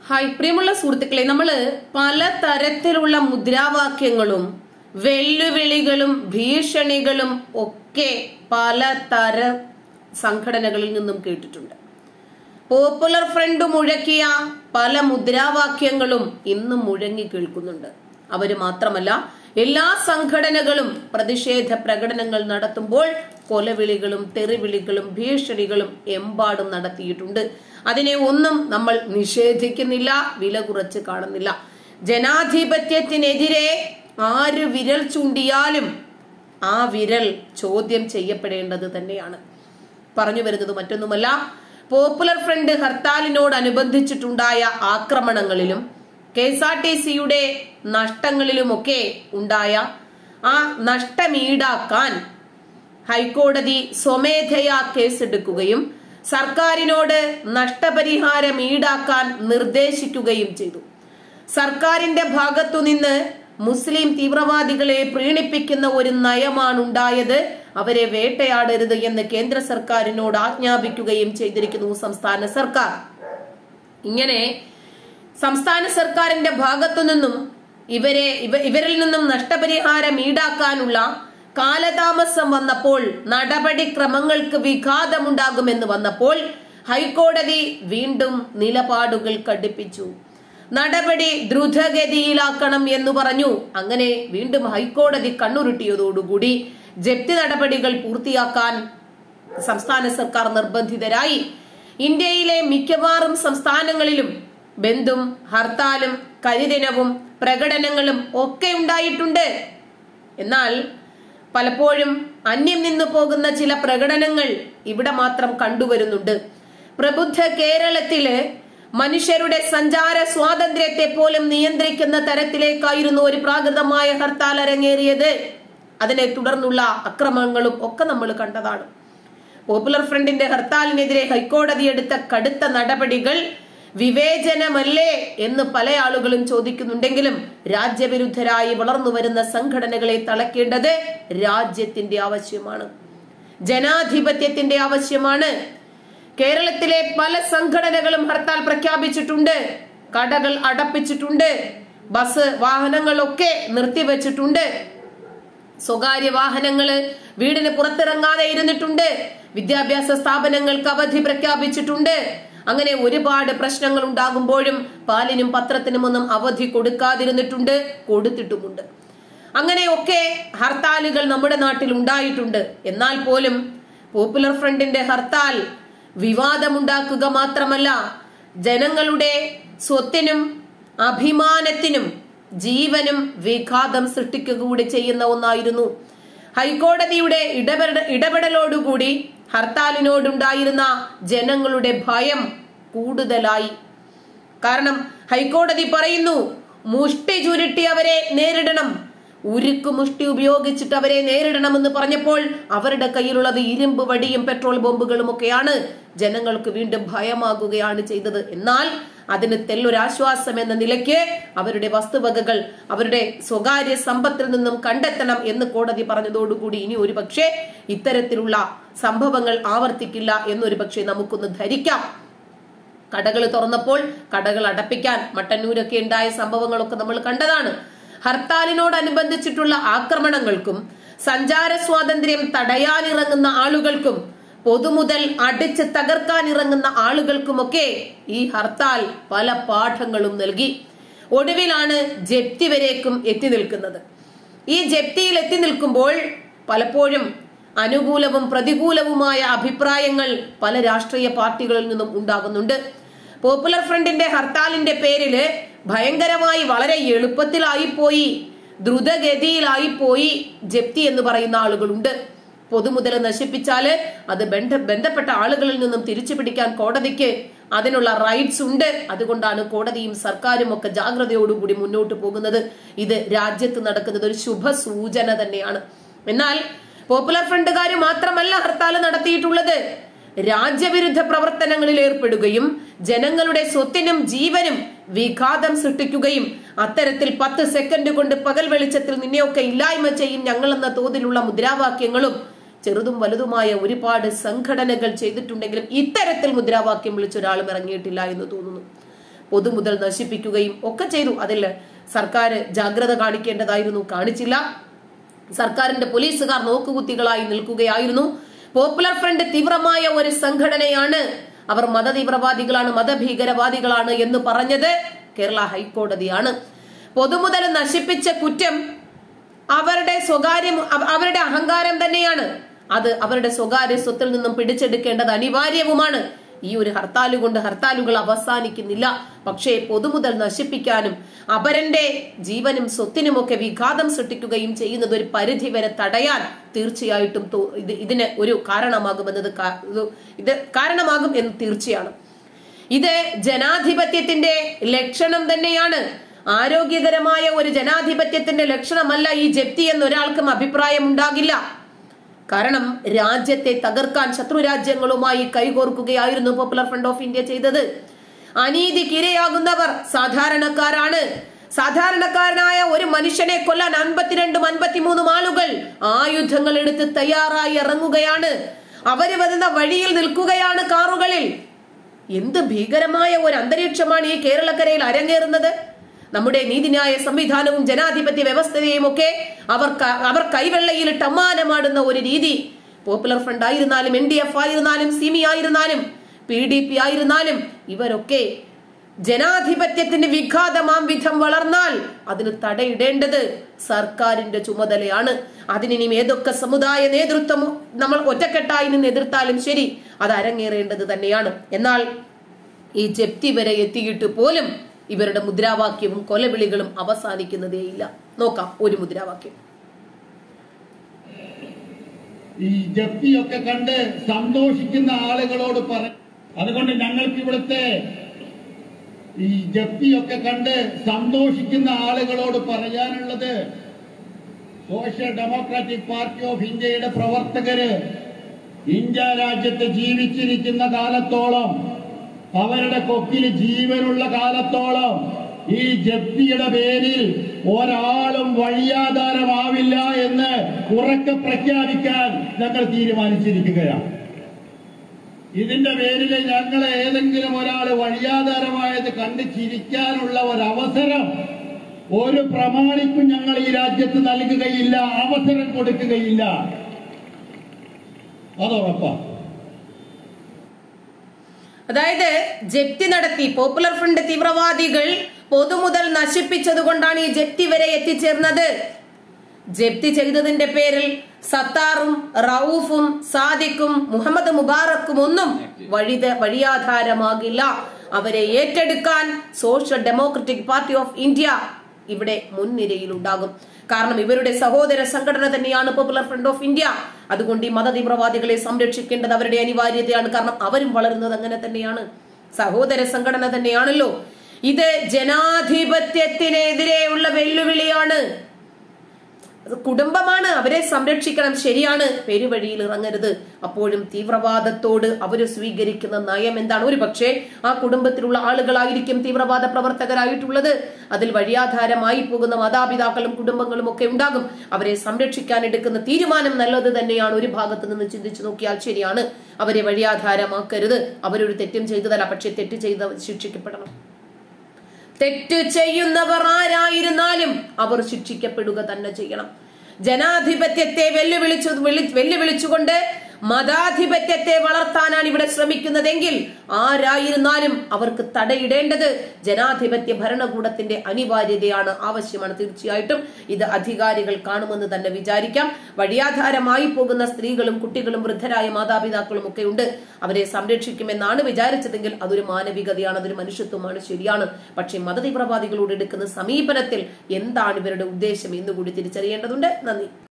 hi പ്രിയമുള്ള സുഹൃത്തുക്കളെ നമ്മള് പല തരത്തിലുള്ള മുദ്രാവാക്യങ്ങളും വെല്ലുവിളികളും ഭീഷണികളും ഒക്കെ പല തര സംഘടനകളിൽ നിന്നും കേട്ടിട്ടുണ്ട് പോപ്പുലർ ഫ്രണ്ട് മുഴക്കിയ പല മുദ്രാവാക്യങ്ങളും ഇന്നും മുഴങ്ങി കേൾക്കുന്നുണ്ട് അവര് മാത്രമല്ല എല്ലാ സംഘടനകളും പ്രതിഷേധ പ്രകടനങ്ങൾ നടത്തുമ്പോൾ കൊലവിളികളും തെറിവിളികളും ഭീഷണികളും എമ്പാടും നടത്തിയിട്ടുണ്ട് അതിനെ ഒന്നും നമ്മൾ നിഷേധിക്കുന്നില്ല വില കുറച്ച് കാണുന്നില്ല ജനാധിപത്യത്തിനെതിരെ ആര് വിരൽ ചൂണ്ടിയാലും ആ വിരൽ ചോദ്യം ചെയ്യപ്പെടേണ്ടത് തന്നെയാണ് പറഞ്ഞു വരുന്നത് മറ്റൊന്നുമല്ല പോപ്പുലർ ഫ്രണ്ട് ഹർത്താലിനോടനുബന്ധിച്ചിട്ടുണ്ടായ ആക്രമണങ്ങളിലും കെ എസ് ആർ ടി സിയുടെ നഷ്ടങ്ങളിലുമൊക്കെ ഉണ്ടായ ആ നഷ്ടമീടാക്കാൻ ഹൈക്കോടതി സ്വമേധയാ കേസെടുക്കുകയും സർക്കാരിനോട് നഷ്ടപരിഹാരം ഈടാക്കാൻ നിർദ്ദേശിക്കുകയും ചെയ്തു സർക്കാരിന്റെ ഭാഗത്തുനിന്ന് മുസ്ലിം തീവ്രവാദികളെ പ്രീണിപ്പിക്കുന്ന ഒരു നയമാണ് ഉണ്ടായത് അവരെ വേട്ടയാടരുത് എന്ന് കേന്ദ്ര സർക്കാരിനോട് ആജ്ഞാപിക്കുകയും ചെയ്തിരിക്കുന്നു സംസ്ഥാന സർക്കാർ ഇങ്ങനെ സംസ്ഥാന സർക്കാരിന്റെ ഭാഗത്തു നിന്നും ഇവരെ ഇവ- ഇവരിൽ നിന്നും നഷ്ടപരിഹാരം ഈടാക്കാനുള്ള കാലതാമസം വന്നപ്പോൾ നടപടിക്രമങ്ങൾക്ക് വിഘാതമുണ്ടാകുമെന്ന് വന്നപ്പോൾ ഹൈക്കോടതി വീണ്ടും നിലപാടുകൾ കടുപ്പിച്ചു നടപടി ദ്രുതഗതിയിലാക്കണം എന്ന് പറഞ്ഞു അങ്ങനെ വീണ്ടും ഹൈക്കോടതി കണ്ണുരുട്ടിയതോടുകൂടി ജപ്തി നടപടികൾ പൂർത്തിയാക്കാൻ സംസ്ഥാന സർക്കാർ നിർബന്ധിതരായി ഇന്ത്യയിലെ മിക്കവാറും സംസ്ഥാനങ്ങളിലും ബന്ധും ഹർത്താലും കരിദിനവും പ്രകടനങ്ങളും ഒക്കെ ഉണ്ടായിട്ടുണ്ട് എന്നാൽ പലപ്പോഴും അന്യം നിന്നു പോകുന്ന ചില പ്രകടനങ്ങൾ ഇവിടെ മാത്രം കണ്ടുവരുന്നുണ്ട് പ്രബുദ്ധ കേരളത്തില് മനുഷ്യരുടെ സഞ്ചാര സ്വാതന്ത്ര്യത്തെ പോലും നിയന്ത്രിക്കുന്ന തരത്തിലേക്കായിരുന്നു ഒരു പ്രാകൃതമായ ഹർത്താൽ അരങ്ങേറിയത് അതിനെ തുടർന്നുള്ള അക്രമങ്ങളും ഒക്കെ നമ്മൾ കണ്ടതാണ് പോപ്പുലർ ഫ്രണ്ടിന്റെ ഹർത്താലിനെതിരെ ഹൈക്കോടതി എടുത്ത കടുത്ത നടപടികൾ വിവേചനമല്ലേ എന്ന് പല ആളുകളും ചോദിക്കുന്നുണ്ടെങ്കിലും രാജ്യവിരുദ്ധരായി വളർന്നു വരുന്ന സംഘടനകളെ തളയ്ക്കേണ്ടത് രാജ്യത്തിന്റെ ആവശ്യമാണ് ജനാധിപത്യത്തിന്റെ ആവശ്യമാണ് കേരളത്തിലെ പല സംഘടനകളും ഹർത്താൽ പ്രഖ്യാപിച്ചിട്ടുണ്ട് കടകൾ അടപ്പിച്ചിട്ടുണ്ട് ബസ് വാഹനങ്ങളൊക്കെ നിർത്തിവെച്ചിട്ടുണ്ട് സ്വകാര്യ വാഹനങ്ങള് വീടിന് പുറത്തിറങ്ങാതെ ഇരുന്നിട്ടുണ്ട് വിദ്യാഭ്യാസ സ്ഥാപനങ്ങൾക്ക് അവധി പ്രഖ്യാപിച്ചിട്ടുണ്ട് അങ്ങനെ ഒരുപാട് പ്രശ്നങ്ങൾ ഉണ്ടാകുമ്പോഴും പാലിനും പത്രത്തിനും ഒന്നും അവധി കൊടുക്കാതിരുന്നിട്ടുണ്ട് കൊടുത്തിട്ടുമുണ്ട് അങ്ങനെയൊക്കെ ഹർത്താലുകൾ നമ്മുടെ നാട്ടിൽ ഉണ്ടായിട്ടുണ്ട് എന്നാൽ പോലും പോപ്പുലർ ഫ്രണ്ടിന്റെ ഹർത്താൽ വിവാദമുണ്ടാക്കുക മാത്രമല്ല ജനങ്ങളുടെ സ്വത്തിനും അഭിമാനത്തിനും ജീവനും വിഘാതം സൃഷ്ടിക്കുക കൂടി ചെയ്യുന്ന ഒന്നായിരുന്നു ഹൈക്കോടതിയുടെ ഇടപെട ഇടപെടലോടുകൂടി ഹർത്താലിനോടുണ്ടായിരുന്ന ജനങ്ങളുടെ ഭയം കൂടുതലായി കാരണം ഹൈക്കോടതി പറയുന്നു മുഷ്ടി ചുരുട്ടി അവരെ നേരിടണം ഉരുക്ക് മുഷ്ടി ഉപയോഗിച്ചിട്ട് അവരെ നേരിടണമെന്ന് പറഞ്ഞപ്പോൾ അവരുടെ കയ്യിലുള്ളത് ഇരുമ്പ് വടിയും പെട്രോൾ ബോംബുകളും ഒക്കെയാണ് ജനങ്ങൾക്ക് വീണ്ടും ഭയമാകുകയാണ് ചെയ്തത് എന്നാൽ അതിന് തെല്ലൊരാശ്വാസം എന്ന നിലയ്ക്ക് അവരുടെ വസ്തുവകകൾ അവരുടെ സ്വകാര്യ സമ്പത്തിൽ നിന്നും കണ്ടെത്തണം എന്ന് കോടതി പറഞ്ഞതോടുകൂടി ഇനി ഒരു പക്ഷേ ഇത്തരത്തിലുള്ള സംഭവങ്ങൾ ആവർത്തിക്കില്ല എന്നൊരു പക്ഷേ നമുക്കൊന്ന് ധരിക്കാം കടകൾ തുറന്നപ്പോൾ കടകൾ അടപ്പിക്കാൻ മട്ടന്നൂരൊക്കെ ഉണ്ടായ സംഭവങ്ങളൊക്കെ നമ്മൾ കണ്ടതാണ് ഹർത്താലിനോടനുബന്ധിച്ചിട്ടുള്ള ആക്രമണങ്ങൾക്കും സഞ്ചാര സ്വാതന്ത്ര്യം തടയാനിറങ്ങുന്ന ആളുകൾക്കും പൊതുമുതൽ അടിച്ച് തകർക്കാൻ ഇറങ്ങുന്ന ആളുകൾക്കുമൊക്കെ ഈ ഹർത്താൽ പല പാഠങ്ങളും നൽകി ഒടുവിലാണ് ജപ്തി വരേക്കും എത്തി നിൽക്കുന്നത് ഈ ജപ്തിയിൽ എത്തി നിൽക്കുമ്പോൾ പലപ്പോഴും അനുകൂലവും പ്രതികൂലവുമായ അഭിപ്രായങ്ങൾ പല രാഷ്ട്രീയ പാർട്ടികളിൽ നിന്നും ഉണ്ടാകുന്നുണ്ട് പോപ്പുലർ ഫ്രണ്ടിന്റെ ഹർത്താലിന്റെ പേരില് ഭയങ്കരമായി വളരെ എളുപ്പത്തിലായി പോയി ദ്രുതഗതിയിലായി പോയി ജപ്തി എന്ന് പറയുന്ന ആളുകളുണ്ട് പൊതുമുതൽ നശിപ്പിച്ചാല് അത് ബന്ധ ബന്ധപ്പെട്ട ആളുകളിൽ നിന്നും തിരിച്ചു പിടിക്കാൻ കോടതിക്ക് അതിനുള്ള റൈറ്റ്സ് ഉണ്ട് അതുകൊണ്ടാണ് കോടതിയും സർക്കാരും ഒക്കെ ജാഗ്രതയോടുകൂടി മുന്നോട്ട് പോകുന്നത് ഇത് രാജ്യത്ത് നടക്കുന്നത് ഒരു ശുഭ സൂചന തന്നെയാണ് എന്നാൽ പോപ്പുലർ ഫ്രണ്ടുകാർ മാത്രമല്ല ഹർത്താൽ നടത്തിയിട്ടുള്ളത് രാജ്യവിരുദ്ധ പ്രവർത്തനങ്ങളിൽ ഏർപ്പെടുകയും ജനങ്ങളുടെ സ്വത്തിനും ജീവനും വിഘാതം സൃഷ്ടിക്കുകയും അത്തരത്തിൽ പത്ത് സെക്കൻഡ് കൊണ്ട് പകൽ വെളിച്ചത്തിൽ നിന്നെയൊക്കെ ഇല്ലായ്മ ചെയ്യും ഞങ്ങളെന്ന തോതിലുള്ള മുദ്രാവാക്യങ്ങളും ചെറുതും വലുതുമായ ഒരുപാട് സംഘടനകൾ ചെയ്തിട്ടുണ്ടെങ്കിലും ഇത്തരത്തിൽ മുദ്രാവാക്യം വിളിച്ച ഒരാളും ഇറങ്ങിയിട്ടില്ല എന്ന് തോന്നുന്നു പൊതുമുതൽ നശിപ്പിക്കുകയും ഒക്കെ ചെയ്തു അതിൽ സർക്കാർ ജാഗ്രത കാണിക്കേണ്ടതായിരുന്നു കാണിച്ചില്ല സർക്കാരിന്റെ പോലീസുകാർ നോക്കുകുത്തികളായി നിൽക്കുകയായിരുന്നു പോപ്പുലർ ഫ്രണ്ട് തീവ്രമായ ഒരു സംഘടനയാണ് അവർ മതതീവ്രവാദികളാണ് മതഭീകരവാദികളാണ് എന്ന് പറഞ്ഞത് കേരള ഹൈക്കോടതിയാണ് പൊതുമുതൽ നശിപ്പിച്ച കുറ്റം അവരുടെ സ്വകാര്യ അവ- അവരുടെ അഹങ്കാരം തന്നെയാണ് അത് അവരുടെ സ്വകാര്യ സ്വത്തിൽ നിന്നും പിടിച്ചെടുക്കേണ്ടത് അനിവാര്യവുമാണ് ഈ ഒരു ഹർത്താൽ കൊണ്ട് ഹർത്താലുകൾ അവസാനിക്കുന്നില്ല പക്ഷേ പൊതുമുതൽ നശിപ്പിക്കാനും അപരന്റെ ജീവനും സ്വത്തിനുമൊക്കെ വിഘാതം സൃഷ്ടിക്കുകയും ചെയ്യുന്നത് ഒരു പരിധി വരെ തടയാൻ തീർച്ചയായിട്ടും തോ- ഇത് ഇതിന് ഒരു കാരണമാകുമെന്നത് കാ- ഇത് ഇത് കാരണമാകും എന്ന് തീർച്ചയാണ് ഇത് ജനാധിപത്യത്തിന്റെ ലക്ഷണം തന്നെയാണ് ആരോഗ്യകരമായ ഒരു ജനാധിപത്യത്തിന്റെ ലക്ഷണമല്ല ഈ ജപ്തി എന്ന് ഒരാൾക്കും അഭിപ്രായം ഉണ്ടാകില്ല കാരണം രാജ്യത്തെ തകർക്കാൻ ശത്രു രാജ്യങ്ങളുമായി കൈകോർക്കുകയായിരുന്നു പോപ്പുലർ ഫ്രണ്ട് ഓഫ് ഇന്ത്യ ചെയ്തത് അനീതിക്ക് ഇരയാകുന്നവർ സാധാരണക്കാരാണ് സാധാരണക്കാരനായ ഒരു മനുഷ്യനെ കൊല്ലാൻ അൻപത്തിരണ്ടും അൻപത്തിമൂന്നും ആളുകൾ ആയുധങ്ങൾ എടുത്ത് തയ്യാറായി ഇറങ്ങുകയാണ് അവര് വരുന്ന വഴിയിൽ നിൽക്കുകയാണ് കാറുകളിൽ എന്ത് ഭീകരമായ ഒരു അന്തരീക്ഷമാണ് ഈ കേരളക്കരയിൽ അരങ്ങേറുന്നത് നമ്മുടെ നീതിന്യായ സംവിധാനവും ജനാധിപത്യ വ്യവസ്ഥതയും ഒക്കെ അവർ ക- അവർ കൈവെള്ളയിൽ ടമ്മാനമാടുന്ന ഒരു രീതി പോപ്പുലർ ഫ്രണ്ട് ആയിരുന്നാലും എൻ ഡി എഫ് ആയിരുന്നാലും സിമി ആയിരുന്നാലും പി ഡി പി ആയിരുന്നാലും ഇവരൊക്കെ ജനാധിപത്യത്തിന്റെ വിഘാതമാം വിധം വളർന്നാൽ അതിന് തടയിടേണ്ടത് സർക്കാരിന്റെ ചുമതലയാണ് അതിനിനി ഏതൊക്കെ സമുദായ നേതൃത്വം നമ്മൾ ഒറ്റക്കെട്ടായി നിന്ന് എതിർത്താലും ശരി അത് അരങ്ങേറേണ്ടത് തന്നെയാണ് എന്നാൽ ഈ ജപ്തി വരെ എത്തിയിട്ട് പോലും ഇവരുടെ മുദ്രാവാക്യവും കൊലവിളികളും അവസാനിക്കുന്നതേയില്ല നോക്കാം ഒരു മുദ്രാവാക്യം ഈ ജപ്തിയൊക്കെ കണ്ട് സന്തോഷിക്കുന്ന ആളുകളോട് പറ അതുകൊണ്ട് ഞങ്ങൾക്ക് ഇവിടുത്തെ ഈ ജപ്തിയൊക്കെ കണ്ട് സന്തോഷിക്കുന്ന ആളുകളോട് പറയാനുള്ളത് സോഷ്യൽ ഡെമോക്രാറ്റിക് പാർട്ടി ഓഫ് ഇന്ത്യയുടെ പ്രവർത്തകര് ഇന്ത്യ രാജ്യത്ത് ജീവിച്ചിരിക്കുന്ന കാലത്തോളം അവരുടെ കൊക്കിൽ ജീവനുള്ള കാലത്തോളം ഈ ജപ്തിയുടെ പേരിൽ ഒരാളും വഴിയാധാരമാവില്ല എന്ന് ഉറക്കെ പ്രഖ്യാപിക്കാൻ ഞങ്ങൾ തീരുമാനിച്ചിരിക്കുകയാണ് ഇതിന്റെ പേരിൽ ഞങ്ങൾ ഏതെങ്കിലും ഒരാൾ വഴിയാധാരമായത് കണ്ട് ചിരിക്കാനുള്ള ഒരവസരം ഒരു പ്രമാണിക്കും ഞങ്ങൾ ഈ രാജ്യത്ത് നൽകുകയില്ല അവസരം കൊടുക്കുകയില്ല അതുറപ്പാണ് അതായത് ജപ്തി നടത്തി പോപ്പുലർ ഫ്രണ്ട് തീവ്രവാദികൾ പൊതുമുതൽ നശിപ്പിച്ചതുകൊണ്ടാണ് ഈ ജപ്തി വരെ എത്തിച്ചേർന്നത് ജപ്തി ചെയ്തതിന്റെ പേരിൽ സത്താറും റൌഫും സാദിഖും മുഹമ്മദ് മുബാറക്കും ഒന്നും വഴിത വഴിയാധാരമാകില്ല അവരെ ഏറ്റെടുക്കാൻ Social Democratic Party of India ഇവിടെ മുൻനിരയിൽ ഉണ്ടാകും കാരണം ഇവരുടെ സഹോദര സംഘടന തന്നെയാണ് പോപ്പുലർ ഫ്രണ്ട് ഓഫ് ഇന്ത്യ അതുകൊണ്ട് ഈ മതതീവ്രവാദികളെ സംരക്ഷിക്കേണ്ടത് അവരുടെ അനിവാര്യതയാണ് കാരണം അവരും വളരുന്നത് അങ്ങനെ തന്നെയാണ് സഹോദര സംഘടന തന്നെയാണല്ലോ ഇത് ജനാധിപത്യത്തിനെതിരെയുള്ള വെല്ലുവിളിയാണ് അത് കുടുംബമാണ് അവരെ സംരക്ഷിക്കണം ശരിയാണ് പെരുവഴിയിൽ ഇറങ്ങരുത് അപ്പോഴും തീവ്രവാദത്തോട് അവർ സ്വീകരിക്കുന്ന നയം എന്താണ് ഒരു പക്ഷേ ആ കുടുംബത്തിലുള്ള ആളുകളായിരിക്കും തീവ്രവാദ പ്രവർത്തകരായിട്ടുള്ളത് അതിൽ വഴിയാധാരമായി പോകുന്ന മാതാപിതാക്കളും കുടുംബങ്ങളും ഒക്കെ ഉണ്ടാകും അവരെ സംരക്ഷിക്കാൻ എടുക്കുന്ന തീരുമാനം നല്ലത് തന്നെയാണ് ഒരു ഭാഗത്ത് നിന്ന് ചിന്തിച്ചു നോക്കിയാൽ ശരിയാണ് അവരെ വഴിയാധാരമാക്കരുത് അവരൊരു തെറ്റും ചെയ്തതല്ല പക്ഷെ തെറ്റ് ചെയ്ത ശിക്ഷിക്കപ്പെടണം തെറ്റ് ചെയ്യുന്നവർ ആരായിരുന്നാലും അവർ ശിക്ഷിക്കപ്പെടുക തന്നെ ചെയ്യണം ജനാധിപത്യത്തെ വെല്ലുവിളിച്ചു വിളി- വെല്ലുവിളിച്ചുകൊണ്ട് മതാധിപത്യത്തെ വളർത്താനാണ് ഇവിടെ ശ്രമിക്കുന്നതെങ്കിൽ ആരായിരുന്നാലും അവർക്ക് തടയിടേണ്ടത് ജനാധിപത്യ ഭരണകൂടത്തിന്റെ അനിവാര്യതയാണ് ആവശ്യമാണ് തീർച്ചയായിട്ടും ഇത് അധികാരികൾ കാണുമെന്ന് തന്നെ വിചാരിക്കാം വഴിയാധാരമായി പോകുന്ന സ്ത്രീകളും കുട്ടികളും വൃദ്ധരായ മാതാപിതാക്കളും ഒക്കെ ഉണ്ട് അവരെ സംരക്ഷിക്കുമെന്നാണ് വിചാരിച്ചതെങ്കിൽ അതൊരു മാനവികതയാണ് അതൊരു മനുഷ്യത്വമാണ് ശരിയാണ് പക്ഷേ മതതീവ്രവാദികളോട് എടുക്കുന്ന സമീപനത്തിൽ എന്താണ് ഇവരുടെ ഉദ്ദേശം എന്നുകൂടി തിരിച്ചറിയേണ്ടതുണ്ട് നന്ദി